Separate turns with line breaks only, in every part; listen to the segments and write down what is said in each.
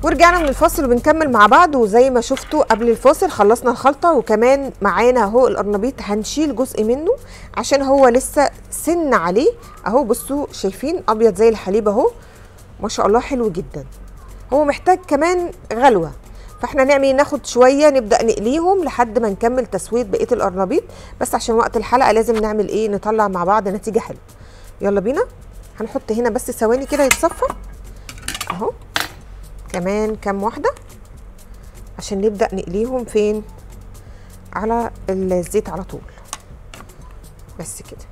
ورجعنا من الفاصل وبنكمل مع بعض وزي ما شفتوا قبل الفاصل خلصنا الخلطه وكمان معانا اهو القرنبيط هنشيل جزء منه عشان هو لسه سن عليه اهو بصوا شايفين ابيض زي الحليب اهو ما شاء الله حلو جدا هو محتاج كمان غلوه فاحنا نعمل إيه؟ ناخد شويه نبدا نقليهم لحد ما نكمل تسويه بقيه القرنبيط بس عشان وقت الحلقه لازم نعمل ايه نطلع مع بعض نتيجه حلوه يلا بينا هنحط هنا بس ثواني كده يتصفى اهو كمان كام واحده عشان نبدا نقليهم فين على الزيت على طول بس كده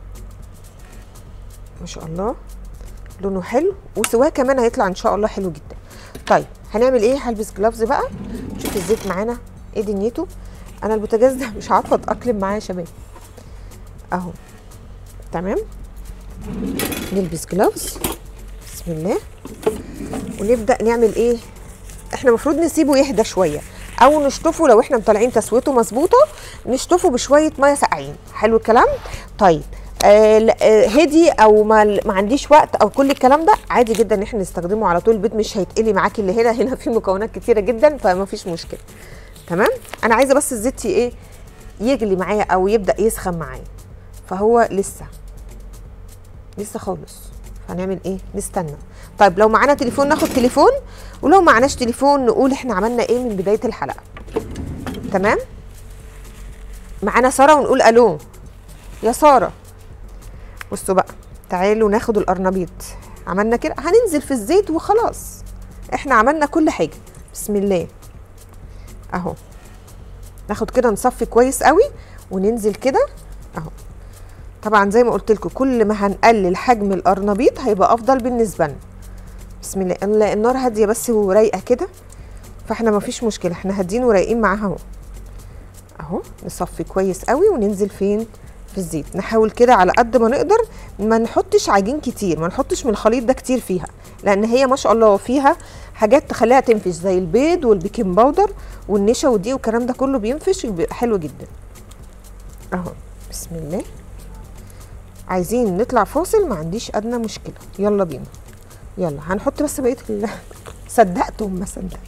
ما شاء الله لونه حلو وسواه كمان هيطلع ان شاء الله حلو جدا طيب هنعمل ايه هلبس جلافز بقى شوف الزيت معانا ايه دنيته انا البوتاجاز ده مش عارفه اتاقلم معاه يا شباب اهو تمام نلبس جلافز بسم الله ونبدا نعمل ايه احنا المفروض نسيبه يهدى شويه او نشطفه لو احنا مطلعين تسويته مظبوطه نشطفه بشويه ميه ساقعين حلو الكلام طيب آه لا، آه، هدي او ما, ما عنديش وقت او كل الكلام ده عادي جدا ان احنا نستخدمه على طول البيت مش هيتقلي معاكي اللي هنا هنا في مكونات كتيره جدا فما فيش مشكله تمام انا عايزه بس الزيت ي- ايه يغلي معايا او يبدا يسخن معايا فهو لسه لسه خالص فهنعمل ايه نستنى طيب لو معانا تليفون ناخد تليفون ولو معناش تليفون نقول احنا عملنا ايه من بدايه الحلقه تمام معانا ساره ونقول الو يا ساره بصوا بقى تعالوا ناخد القرنبيط عملنا كده هننزل في الزيت وخلاص احنا عملنا كل حاجه بسم الله اهو ناخد كده نصفي كويس قوي وننزل كده اهو طبعا زي ما قلت لكم كل ما هنقلل حجم القرنبيط هيبقى افضل بالنسبه لنا بسم الله ال- النار هاديه بس ورايقه كده فاحنا ما فيش مشكله احنا هادين ورايقين معاها اهو اهو نصفي كويس قوي وننزل فين في الزيت نحاول كده على قد ما نقدر ما نحطش عجين كتير ما نحطش من الخليط ده كتير فيها لان هي ما شاء الله فيها حاجات تخليها تنفش زي البيض والبيكنج باودر والنشا ودي والكلام ده كله بينفش وبيبقى حلو جدا اهو بسم الله عايزين نطلع فاصل ما عنديش ادنى مشكله يلا بينا يلا هنحط بس بقيه ال... صدقتهم ما صدقت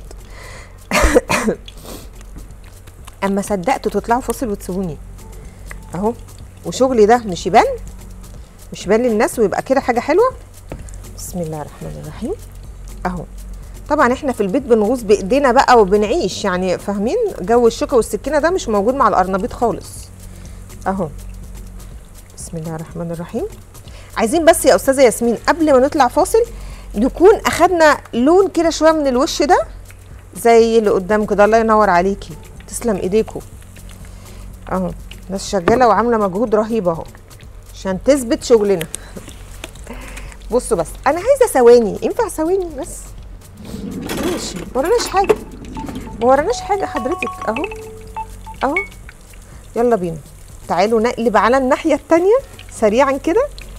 اما صدقتوا تطلعوا فاصل وتسيبوني اهو وشغلي ده مش يبان مش يبان للناس ويبقى كده حاجه حلوه بسم الله الرحمن الرحيم اهو طبعا احنا في البيت بنغوص بايدينا بقى وبنعيش يعني فاهمين جو الشوكه والسكينه ده مش موجود مع القرنبيط خالص اهو بسم الله الرحمن الرحيم عايزين بس يا استاذه ياسمين قبل ما نطلع فاصل نكون اخدنا لون كده شويه من الوش ده زي اللي قدام كده الله ينور عليكي تسلم ايديكم اهو ناس شغاله وعامله مجهود رهيب اهو عشان تثبت شغلنا بصوا بس انا عايزه ثواني ينفع ثواني بس ماشي ما وراناش حاجه ما وراناش حاجه حضرتك اهو اهو يلا بينا تعالوا نقلب على الناحيه التانية سريعا كده